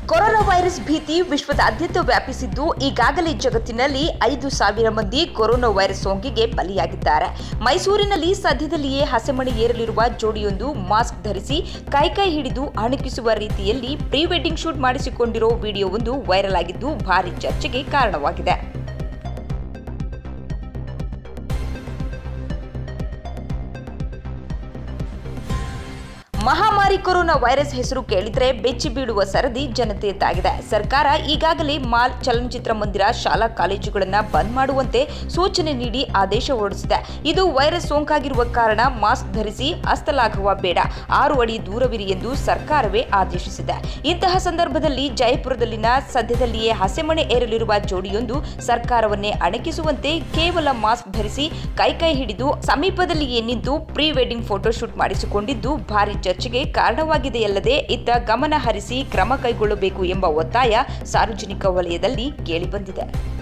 corona virus ಭೀತಿ ವಿಶ್ವದಾದ್ಯಂತ ವ್ಯಾಪಿಸಿದ್ದು ಈಗಾಗಲೇ ಜಗತ್ತಿನಲ್ಲಿ ಐದು ಸಾವಿರ ಮಂದಿ ಕೊರೋನಾ ವೈರಸ್ ಸೋಂಕಿಗೆ ಬಲಿಯಾಗಿದ್ದಾರೆ ಮೈಸೂರಿನಲ್ಲಿ ಸದ್ಯದಲ್ಲಿಯೇ ಹಸೆಮಣೆ ಏರಲಿರುವ ಜೋಡಿಯೊಂದು ಮಾಸ್ಕ್ ಧರಿಸಿ ಕೈಕೈ ಹಿಡಿದು ಅಣಕಿಸುವ ರೀತಿಯಲ್ಲಿ ಪ್ರೀ ವೆಡ್ಡಿಂಗ್ ಶೂಟ್ ಮಾಡಿಸಿಕೊಂಡಿರೋ ವಿಡಿಯೋವೊಂದು ವೈರಲ್ ಆಗಿದ್ದು ಭಾರಿ ಚರ್ಚೆಗೆ ಕಾರಣವಾಗಿದೆ ಮಹಾಮಾರಿ ಕೊರೋನಾ ವೈರಸ್ ಹೆಸರು ಕೇಳಿದ್ರೆ ಬೆಚ್ಚಿ ಬೀಳುವ ಸರದಿ ಜನತೆಯದ್ದಾಗಿದೆ ಸರ್ಕಾರ ಈಗಾಗಲೇ ಮಾಲ್ ಚಲನಚಿತ್ರ ಮಂದಿರ ಶಾಲಾ ಕಾಲೇಜುಗಳನ್ನು ಬಂದ್ ಮಾಡುವಂತೆ ಸೂಚನೆ ನೀಡಿ ಆದೇಶ ಹೊರಡಿಸಿದೆ ಇದು ವೈರಸ್ ಸೋಂಕಾಗಿರುವ ಕಾರಣ ಮಾಸ್ಕ್ ಧರಿಸಿ ಹಸ್ತಲಾಘವ ಬೇಡ ಆರು ಅಡಿ ದೂರವಿರಿ ಎಂದು ಸರ್ಕಾರವೇ ಆದೇಶಿಸಿದೆ ಇಂತಹ ಸಂದರ್ಭದಲ್ಲಿ ಜಯಪುರದಲ್ಲಿನ ಸದ್ಯದಲ್ಲಿಯೇ ಹಸೆಮಣೆ ಏರಲಿರುವ ಜೋಡಿಯೊಂದು ಸರ್ಕಾರವನ್ನೇ ಅಣಕಿಸುವಂತೆ ಕೇವಲ ಮಾಸ್ಕ್ ಧರಿಸಿ ಕೈಕೈ ಹಿಡಿದು ಸಮೀಪದಲ್ಲಿಯೇ ನಿಂತು ಪ್ರೀ ವೆಡ್ಡಿಂಗ್ ಫೋಟೋಶೂಟ್ ಮಾಡಿಸಿಕೊಂಡಿದ್ದು ಭಾರಿ ಚರ್ಚೆಗೆ ಕಾರಣವಾಗಿದೆಯಲ್ಲದೆ ಇತ್ತ ಗಮನ ಹರಿಸಿ ಕ್ರಮ ಕೈಗೊಳ್ಳಬೇಕು ಎಂಬ ಒತ್ತಾಯ ಸಾರ್ವಜನಿಕ ವಲಯದಲ್ಲಿ ಕೇಳಿಬಂದಿದೆ